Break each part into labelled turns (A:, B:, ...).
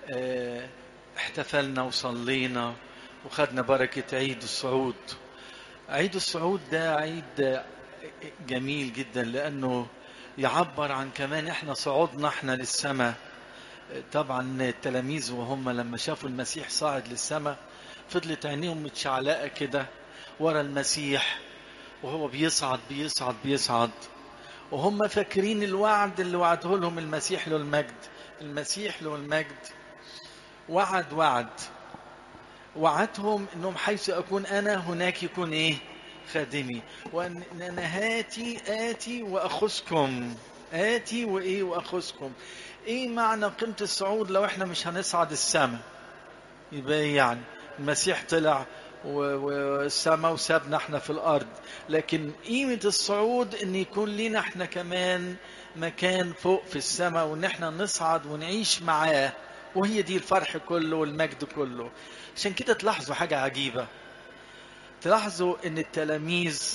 A: آه، احتفلنا وصلينا وخدنا بركة عيد الصعود عيد الصعود ده عيد جميل جدا لأنه يعبر عن كمان احنا صعودنا احنا للسماء طبعا التلاميذ وهم لما شافوا المسيح صاعد للسماء فضلت عينيهم متشعلقة كده ورا المسيح وهو بيصعد بيصعد بيصعد وهم فاكرين الوعد اللي وعده لهم المسيح له المجد المسيح له المجد وعد وعد وعدهم انهم حيث اكون انا هناك يكون ايه خادمي وان انا هاتي اتي واخذكم اتي وايه واخذكم ايه معنى قيمه الصعود لو احنا مش هنصعد السماء يبقى إيه يعني المسيح طلع والسماء وسابنا احنا في الارض لكن قيمه الصعود ان يكون لنا احنا كمان مكان فوق في السماء وان احنا نصعد ونعيش معاه وهي دي الفرح كله والمجد كله عشان كده تلاحظوا حاجة عجيبة تلاحظوا ان التلاميذ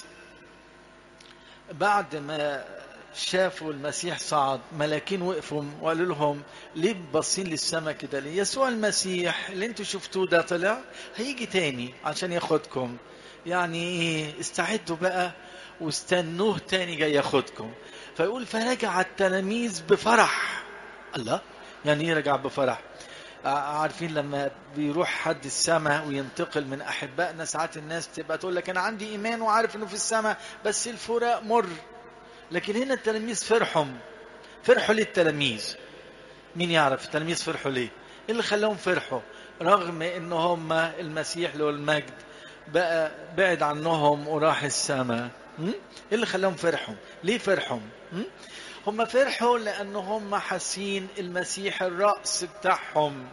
A: بعد ما شافوا المسيح صعد ملاكين وقفوا وقالوا لهم ليه باصين للسماء كده ليه يسوع المسيح اللي انتوا شفتوه ده طلع هيجي تاني عشان ياخدكم يعني ايه استعدوا بقى واستنوه تاني جاي ياخدكم فيقول فرجع التلاميذ بفرح الله يعني ايه رجع بفرح عارفين لما بيروح حد السماء وينتقل من احبائنا ساعات الناس تبقى تقول لك انا عندي ايمان وعارف انه في السماء بس الفراق مر لكن هنا التلاميذ فرحوا فرحوا ليه التلاميذ مين يعرف التلاميذ فرحوا ليه ايه اللي خلاهم فرحوا رغم ان هم المسيح له المجد بقى بعد عنهم وراح السماء ايه اللي خلاهم فرحوا ليه فرحوا هم فرحوا لأن هم حاسين المسيح الرأس بتاعهم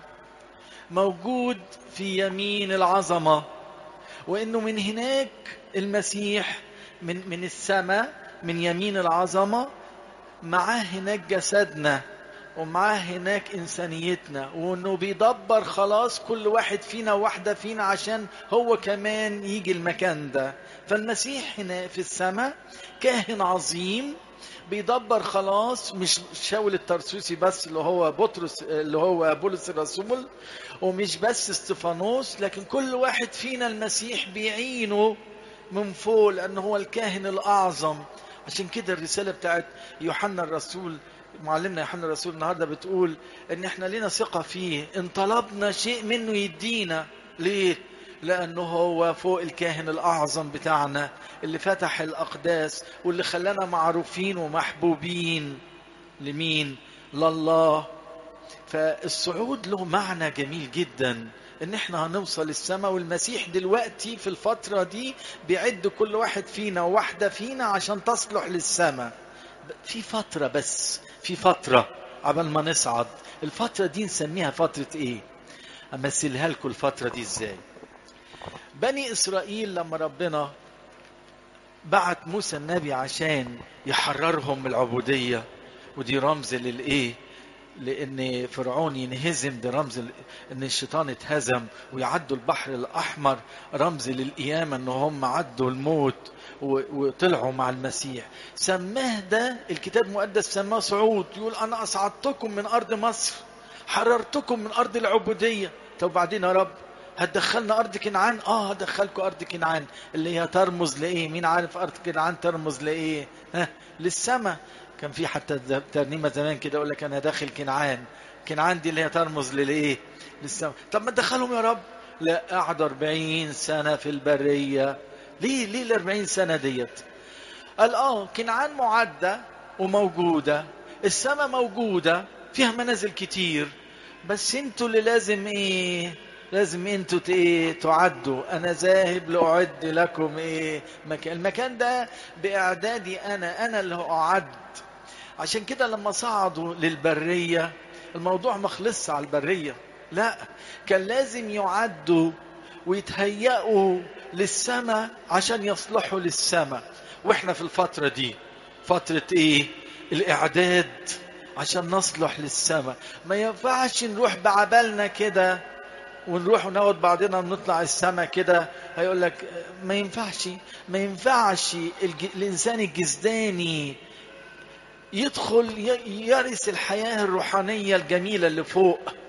A: موجود في يمين العظمة وإنه من هناك المسيح من من السماء من يمين العظمة معاه هناك جسدنا ومعاه هناك إنسانيتنا وإنه بيدبر خلاص كل واحد فينا وواحدة فينا عشان هو كمان يجي المكان ده فالمسيح هنا في السماء كاهن عظيم بيدبر خلاص مش شاول الترسوسي بس اللي هو بطرس اللي هو بولس الرسول ومش بس استفانوس لكن كل واحد فينا المسيح بيعينه من فوق لأنه هو الكاهن الأعظم عشان كده الرسالة بتاعت يوحنا الرسول معلمنا يوحنا الرسول النهارده بتقول ان احنا لنا ثقة فيه ان طلبنا شيء منه يدينا ليه لأنه هو فوق الكاهن الأعظم بتاعنا اللي فتح الأقداس واللي خلانا معروفين ومحبوبين لمين؟ لله فالصعود له معنى جميل جدا ان احنا هنوصل السماء والمسيح دلوقتي في الفترة دي بيعد كل واحد فينا وواحدة فينا عشان تصلح للسماء في فترة بس في فترة قبل ما نصعد الفترة دي نسميها فترة ايه امثلها لكم الفترة دي ازاي بني اسرائيل لما ربنا بعت موسى النبي عشان يحررهم من العبوديه ودي رمز للايه لان فرعون ينهزم ده رمز ان الشيطان اتهزم ويعدوا البحر الاحمر رمز للقيامه ان هم عدوا الموت وطلعوا مع المسيح سماه ده الكتاب المقدس سماه صعود يقول انا اصعدتكم من ارض مصر حررتكم من ارض العبوديه طب وبعدين يا رب هتدخلنا ارض كنعان اه هدخلكم ارض كنعان اللي هي ترمز لايه مين عارف ارض كنعان ترمز لايه ها للسماء كان في حتى ترنيمه زمان كده يقول لك انا داخل كنعان كنعان دي اللي هي ترمز للايه للسماء طب ما تدخلهم يا رب لا قعدوا 40 سنه في البريه ليه ليه ال 40 سنه ديت قال اه كنعان معده وموجوده السماء موجوده فيها منازل كتير بس انتوا اللي لازم ايه لازم انتوا ايه تعدوا انا ذاهب لاعد لكم ايه مكان المكان ده باعدادي انا انا اللي اعد عشان كده لما صعدوا للبريه الموضوع ما خلصش على البريه لا كان لازم يعدوا ويتهيأوا للسماء عشان يصلحوا للسماء واحنا في الفتره دي فتره ايه الاعداد عشان نصلح للسماء ما ينفعش نروح بعبالنا كده ونروح وناخد بعضنا ونطلع السما كده هيقول لك ما ينفعش ما ينفعش الج... الانسان الجسداني يدخل ي... يرث الحياه الروحانيه الجميله اللي فوق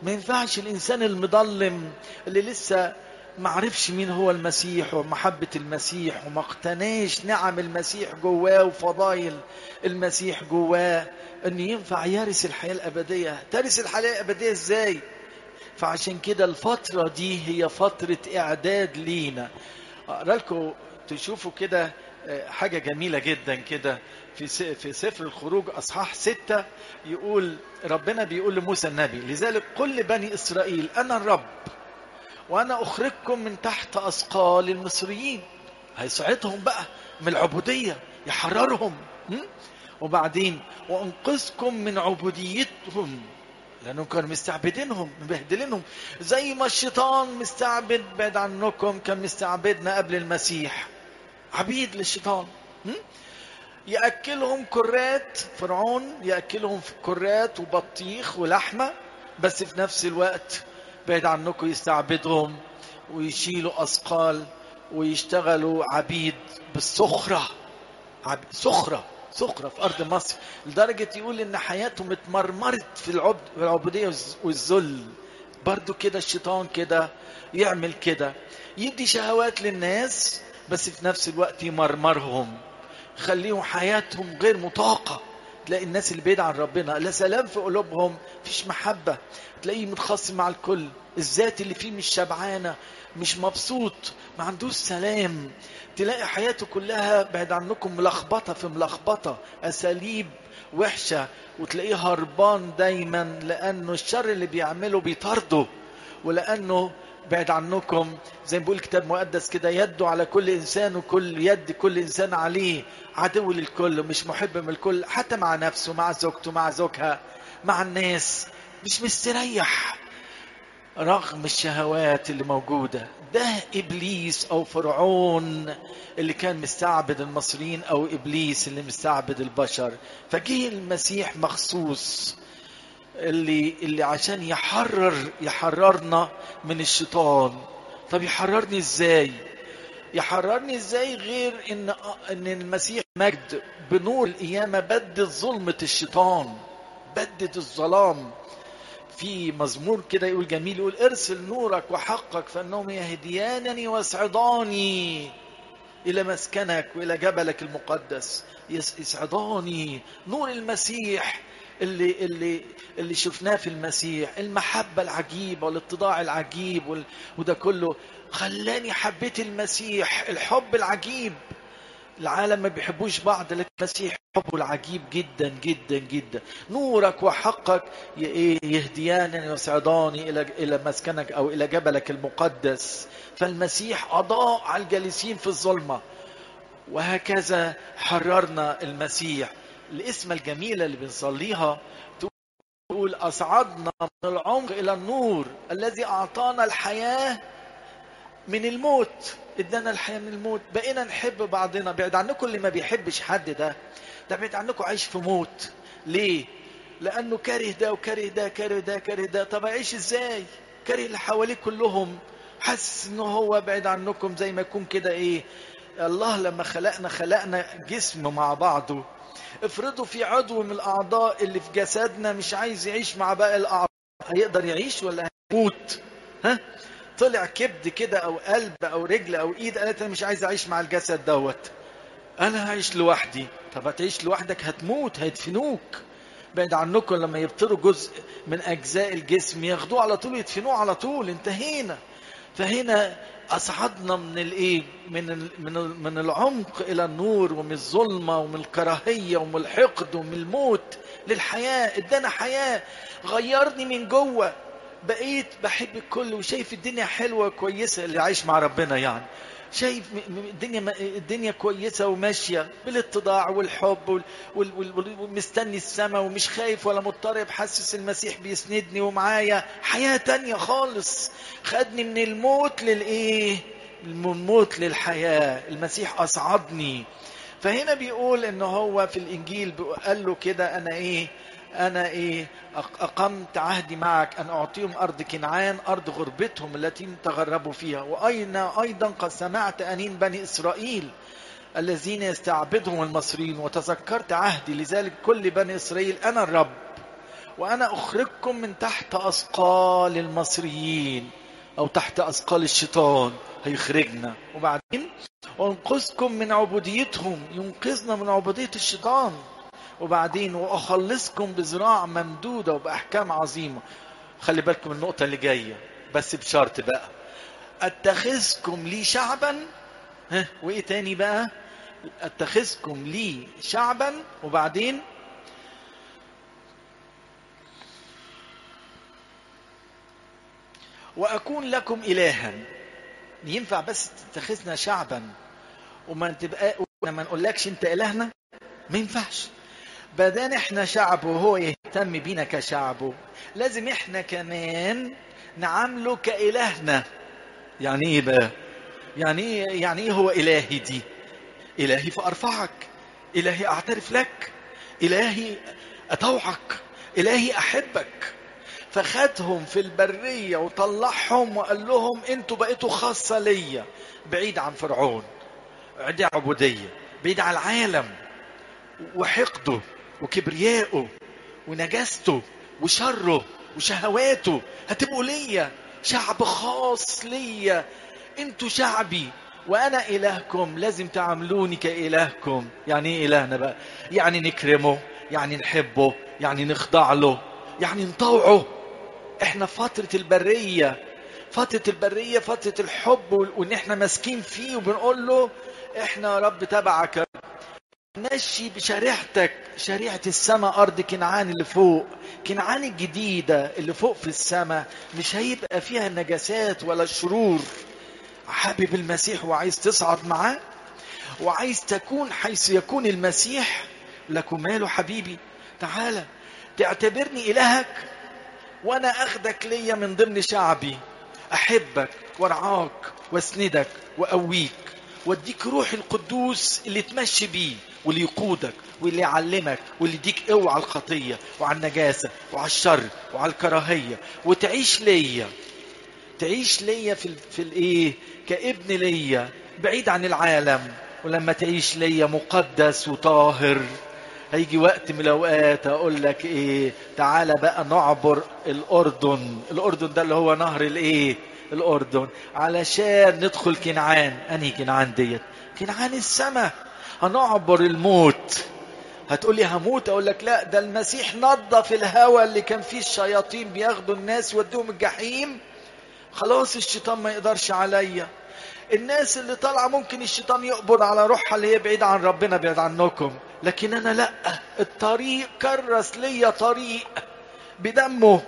A: ما ينفعش الإنسان المضلم اللي لسه ما عرفش مين هو المسيح ومحبة المسيح وما اقتناش نعم المسيح جواه وفضائل المسيح جواه ان ينفع يرث الحياة الأبدية ترث الحياة الأبدية ازاي فعشان كده الفترة دي هي فترة إعداد لينا أقرأ لكم تشوفوا كده حاجة جميلة جدا كده في في سفر الخروج أصحاح ستة يقول ربنا بيقول لموسى النبي لذلك قل لبني إسرائيل أنا الرب وأنا أخرجكم من تحت أثقال المصريين هيساعدهم بقى من العبودية يحررهم وبعدين وأنقذكم من عبوديتهم لأنهم كانوا مستعبدينهم مبهدلينهم زي ما الشيطان مستعبد بعد عنكم كان مستعبدنا قبل المسيح عبيد للشيطان يأكلهم كرات فرعون يأكلهم كرات وبطيخ ولحمة بس في نفس الوقت بعد عنكم يستعبدهم ويشيلوا أثقال ويشتغلوا عبيد بالسخرة عبيد سخرة سخرة في أرض مصر لدرجة يقول إن حياتهم اتمرمرت في العبد العبودية والذل برضو كده الشيطان كده يعمل كده يدي شهوات للناس بس في نفس الوقت يمرمرهم خليهم حياتهم غير مطاقة تلاقي الناس اللي بعيد عن ربنا لا سلام في قلوبهم مفيش محبة تلاقيه متخاصم مع الكل الذات اللي فيه مش شبعانة مش مبسوط ما عندوش سلام تلاقي حياته كلها بعد عنكم ملخبطة في ملخبطة أساليب وحشة وتلاقيه هربان دايما لأنه الشر اللي بيعمله بيطارده ولأنه بعد عنكم زي ما بيقول الكتاب المقدس كده يده على كل انسان وكل يد كل انسان عليه عدو للكل مش محب من الكل حتى مع نفسه مع زوجته مع زوجها مع الناس مش مستريح رغم الشهوات اللي موجودة ده إبليس أو فرعون اللي كان مستعبد المصريين أو إبليس اللي مستعبد البشر فجه المسيح مخصوص اللي اللي عشان يحرر يحررنا من الشيطان طب يحررني ازاي يحررني ازاي غير ان ان المسيح مجد بنور القيامه بدد ظلمه الشيطان بدد الظلام في مزمور كده يقول جميل يقول ارسل نورك وحقك فانهم يهديانني ويسعداني الى مسكنك والى جبلك المقدس يسعداني نور المسيح اللي اللي اللي شفناه في المسيح المحبة العجيبة والاتضاع العجيب وال... وده كله خلاني حبيت المسيح الحب العجيب العالم ما بيحبوش بعض لكن المسيح حبه العجيب جدا جدا جدا نورك وحقك يهديانني ويسعداني الى الى مسكنك او الى جبلك المقدس فالمسيح اضاء على الجالسين في الظلمه وهكذا حررنا المسيح الاسم الجميلة اللي بنصليها تقول أصعدنا من العمق إلى النور الذي أعطانا الحياة من الموت ادانا الحياة من الموت بقينا نحب بعضنا بعد عنكم اللي ما بيحبش حد ده ده بعد عنكم عايش في موت ليه لأنه كاره ده وكاره ده كاره ده كاره ده طب أعيش إزاي كاره اللي حواليه كلهم حاسس إنه هو بعيد عنكم زي ما يكون كده إيه الله لما خلقنا خلقنا جسم مع بعضه افرضوا في عضو من الاعضاء اللي في جسدنا مش عايز يعيش مع باقي الاعضاء هيقدر يعيش ولا هيموت ها طلع كبد كده او قلب او رجل او ايد قالت انا مش عايز اعيش مع الجسد دوت انا هعيش لوحدي طب هتعيش لوحدك هتموت هيدفنوك بعد عنكم لما يبتروا جزء من اجزاء الجسم ياخدوه على طول يدفنوه على طول انتهينا فهنا اصعدنا من الايه من ال من ال من العمق الى النور ومن الظلمه ومن الكراهيه ومن الحقد ومن الموت للحياه ادانا حياه غيرني من جوه بقيت بحب الكل وشايف الدنيا حلوه كويسه اللي عايش مع ربنا يعني شايف الدنيا الدنيا كويسه وماشيه بالاتضاع والحب ومستني السماء ومش خايف ولا مضطرب حاسس المسيح بيسندني ومعايا حياه تانية خالص خدني من الموت للايه من الموت للحياه المسيح اصعدني فهنا بيقول ان هو في الانجيل قال له كده انا ايه أنا إيه أقمت عهدي معك أن أعطيهم أرض كنعان أرض غربتهم التي تغربوا فيها وأين أيضا قد سمعت أنين بني إسرائيل الذين يستعبدهم المصريين وتذكرت عهدي لذلك كل بني إسرائيل أنا الرب وأنا أخرجكم من تحت أثقال المصريين أو تحت أثقال الشيطان هيخرجنا وبعدين وانقذكم من عبوديتهم ينقذنا من عبودية الشيطان وبعدين وأخلصكم بذراع ممدودة وبأحكام عظيمة خلي بالكم من النقطة اللي جاية بس بشرط بقى اتخذكم لي شعبا ها وايه تاني بقى اتخذكم لي شعبا وبعدين واكون لكم الها ينفع بس تتخذنا شعبا وما تبقى ما نقولكش انت الهنا ما ينفعش بدان احنا شعب وهو يهتم بينا كشعبه لازم احنا كمان نعامله كإلهنا يعني ايه بقى يعني ايه يعني ايه هو الهي دي الهي فارفعك الهي اعترف لك الهي اطوعك الهي احبك فخدهم في البريه وطلعهم وقال لهم انتوا بقيتوا خاصه ليا بعيد عن فرعون بعيد عن عبوديه بعيد عن العالم وحقده وكبريائه ونجاسته وشره وشهواته هتبقوا ليا شعب خاص ليا انتوا شعبي وانا الهكم لازم تعاملوني كالهكم يعني ايه الهنا بقى يعني نكرمه يعني نحبه يعني نخضع له يعني نطوعه احنا في فترة البرية فترة البرية فترة الحب وان احنا ماسكين فيه وبنقول له احنا يا رب تبعك يا رب ماشي بشريعتك شريعة السماء أرض كنعان اللي فوق كنعان الجديدة اللي فوق في السماء مش هيبقى فيها النجاسات ولا الشرور حابب المسيح وعايز تصعد معاه وعايز تكون حيث يكون المسيح لكم ماله حبيبي تعالى تعتبرني إلهك وأنا أخدك ليا من ضمن شعبي أحبك وارعاك واسندك وأقويك واديك روح القدوس اللي تمشي بيه واللي يقودك واللي يعلمك واللي يديك قوة على الخطية وعلى النجاسة وعلى الشر وعلى الكراهية وتعيش ليا تعيش ليا في ال... في الايه كابن ليا بعيد عن العالم ولما تعيش ليا مقدس وطاهر هيجي وقت من الاوقات اقول لك ايه تعالى بقى نعبر الاردن الاردن ده اللي هو نهر الايه الاردن علشان ندخل كنعان انهي كنعان ديت كنعان السماء هنعبر الموت هتقول لي هموت اقول لك لا ده المسيح نظف الهوى اللي كان فيه الشياطين بياخدوا الناس يودوهم الجحيم خلاص الشيطان ما يقدرش عليا الناس اللي طالعه ممكن الشيطان يقبض على روحها اللي هي بعيده عن ربنا بعيد عنكم لكن انا لا الطريق كرس ليا طريق بدمه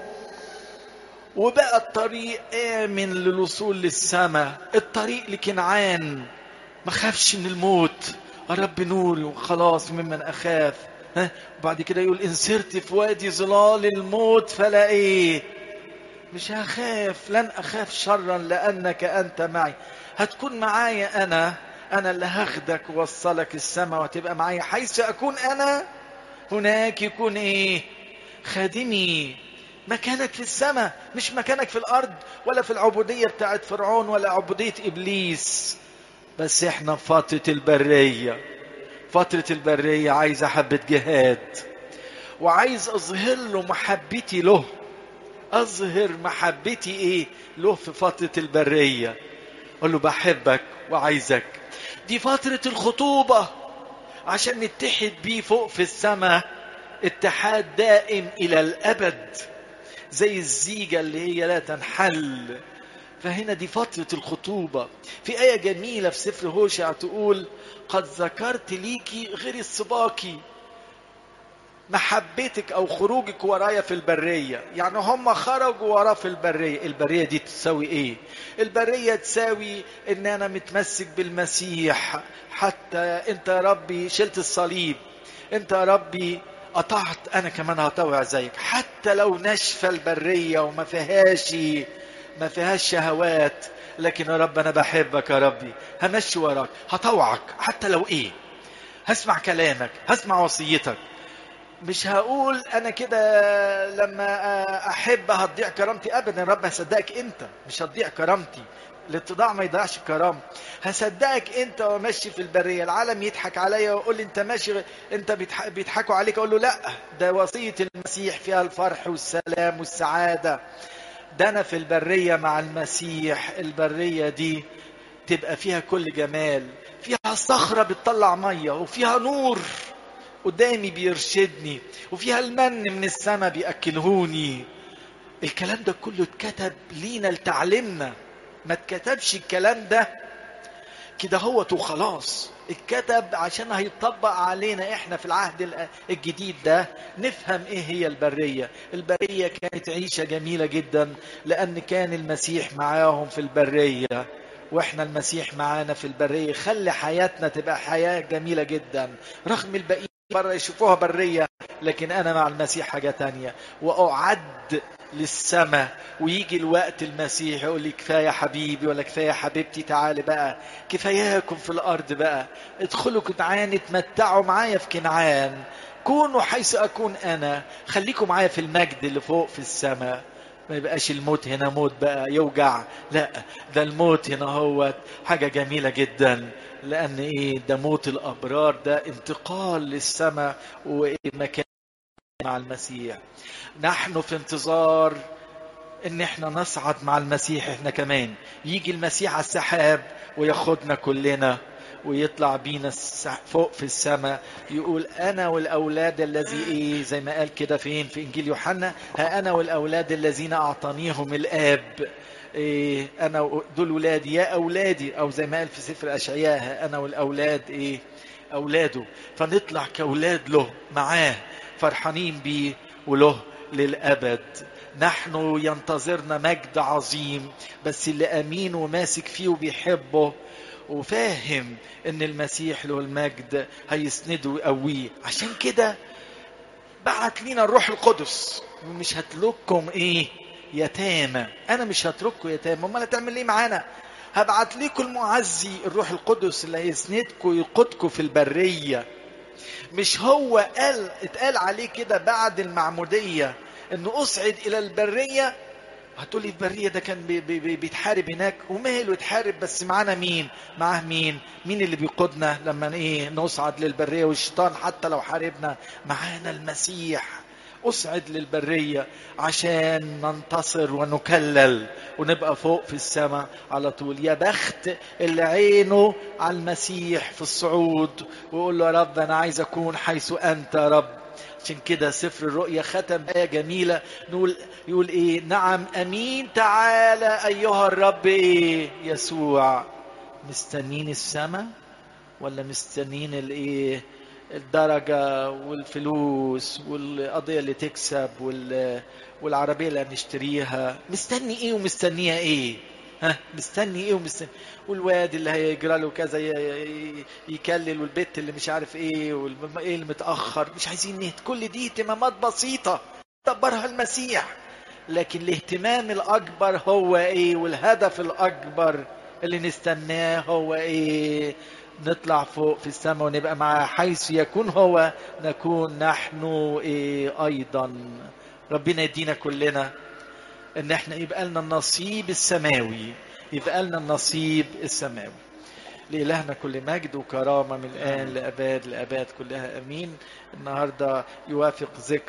A: وبقى الطريق آمن للوصول للسماء الطريق لكنعان ما خافش من الموت رب نوري وخلاص ممن أخاف ها وبعد كده يقول إن سرت في وادي ظلال الموت فلا إيه مش هخاف لن أخاف شرا لأنك أنت معي هتكون معايا أنا أنا اللي هاخدك ووصلك السماء وتبقى معايا حيث أكون أنا هناك يكون إيه خادمي مكانك في السماء مش مكانك في الأرض ولا في العبودية بتاعت فرعون ولا عبودية إبليس بس احنا في فترة البرية فترة البرية عايز حبة جهاد وعايز اظهر له محبتي له اظهر محبتي ايه له في فترة البرية اقول له بحبك وعايزك دي فترة الخطوبة عشان نتحد بيه فوق في السماء اتحاد دائم الى الابد زي الزيجة اللي هي لا تنحل فهنا دي فترة الخطوبة في آية جميلة في سفر هوشع تقول قد ذكرت ليكي غير السباكي محبتك او خروجك ورايا في البرية يعني هم خرجوا وراه في البرية البرية دي تساوي ايه البرية تساوي ان انا متمسك بالمسيح حتى انت يا ربي شلت الصليب انت يا ربي قطعت انا كمان هطوع زيك حتى لو ناشفه البريه وما فيهاش ما فيهاش شهوات لكن يا رب انا بحبك يا ربي همشي وراك هطوعك حتى لو ايه هسمع كلامك هسمع وصيتك مش هقول انا كده لما احب هتضيع كرامتي ابدا يا رب هصدقك انت مش هتضيع كرامتي الاتضاع ما يضيعش الكرامة هصدقك انت وماشي في البرية العالم يضحك عليا ويقول لي انت ماشي انت بيضح- بيضحكوا عليك اقول له لا ده وصية المسيح فيها الفرح والسلام والسعادة ده انا في البرية مع المسيح البرية دي تبقى فيها كل جمال فيها صخرة بتطلع مية وفيها نور قدامي بيرشدني وفيها المن من السماء بيأكلهوني الكلام ده كله اتكتب لينا لتعلمنا ما اتكتبش الكلام ده كده هو وخلاص اتكتب عشان هيطبق علينا احنا في العهد الأ- الجديد ده نفهم ايه هي البرية البرية كانت عيشة جميلة جدا لان كان المسيح معاهم في البرية واحنا المسيح معانا في البرية خلي حياتنا تبقى حياة جميلة جدا رغم الباقيين بره يشوفوها برية لكن انا مع المسيح حاجة تانية واعد للسماء ويجي الوقت المسيح يقول لي كفايه حبيبي ولا كفايه حبيبتي تعالي بقى كفاياكم في الارض بقى ادخلوا كنعان اتمتعوا معايا في كنعان كونوا حيث اكون انا خليكم معايا في المجد اللي فوق في السماء ما يبقاش الموت هنا موت بقى يوجع لا ده الموت هنا هو حاجة جميلة جدا لأن إيه ده موت الأبرار ده انتقال للسماء ومكان مع المسيح نحن في انتظار ان احنا نصعد مع المسيح احنا كمان يجي المسيح على السحاب وياخدنا كلنا ويطلع بينا الس- فوق في السماء يقول انا والاولاد الذي ايه زي ما قال كده فين في انجيل يوحنا ها انا والاولاد الذين اعطانيهم الاب إيه انا و- دول ولادي يا اولادي او زي ما قال في سفر اشعياء ها انا والاولاد ايه اولاده فنطلع كاولاد له معاه فرحانين بيه وله للابد نحن ينتظرنا مجد عظيم بس اللي امين وماسك فيه وبيحبه وفاهم ان المسيح له المجد هيسنده ويقويه عشان كده بعت لينا الروح القدس ومش هتلكم ايه يتامى انا مش هترككم يتامى امال هتعمل ايه معانا هبعت لكم المعزي الروح القدس اللي هيسندكم ويقودكم في البريه مش هو قال اتقال عليه كده بعد المعمودية انه اصعد الى البرية هتقولي البرية ده كان بي بي بي بيتحارب هناك وماله يتحارب بس معانا مين معاه مين مين اللي بيقودنا لما ايه نصعد للبرية والشيطان حتى لو حاربنا معانا المسيح اصعد للبرية عشان ننتصر ونكلل ونبقى فوق في السماء على طول يا بخت اللي عينه على المسيح في الصعود ويقول له يا رب انا عايز اكون حيث انت يا رب عشان كده سفر الرؤيا ختم آية جميلة نقول يقول إيه نعم أمين تعالى أيها الرب إيه يسوع مستنين السماء ولا مستنين الإيه الدرجة والفلوس والقضية اللي تكسب وال... والعربية اللي هنشتريها مستني ايه ومستنيها ايه ها مستني ايه ومستني والواد اللي هيجرى له كذا ي- ي- يكلل والبت اللي مش عارف ايه وايه اللي متأخر مش عايزين نهت كل دي اهتمامات بسيطة دبرها المسيح لكن الاهتمام الأكبر هو ايه والهدف الأكبر اللي نستناه هو ايه نطلع فوق في السماء ونبقى معاه حيث يكون هو نكون نحن إيه ايضا ربنا يدينا كلنا ان احنا يبقى لنا النصيب السماوي يبقى لنا النصيب السماوي لإلهنا كل مجد وكرامة من الآن لأباد لأباد كلها أمين النهاردة يوافق ذكر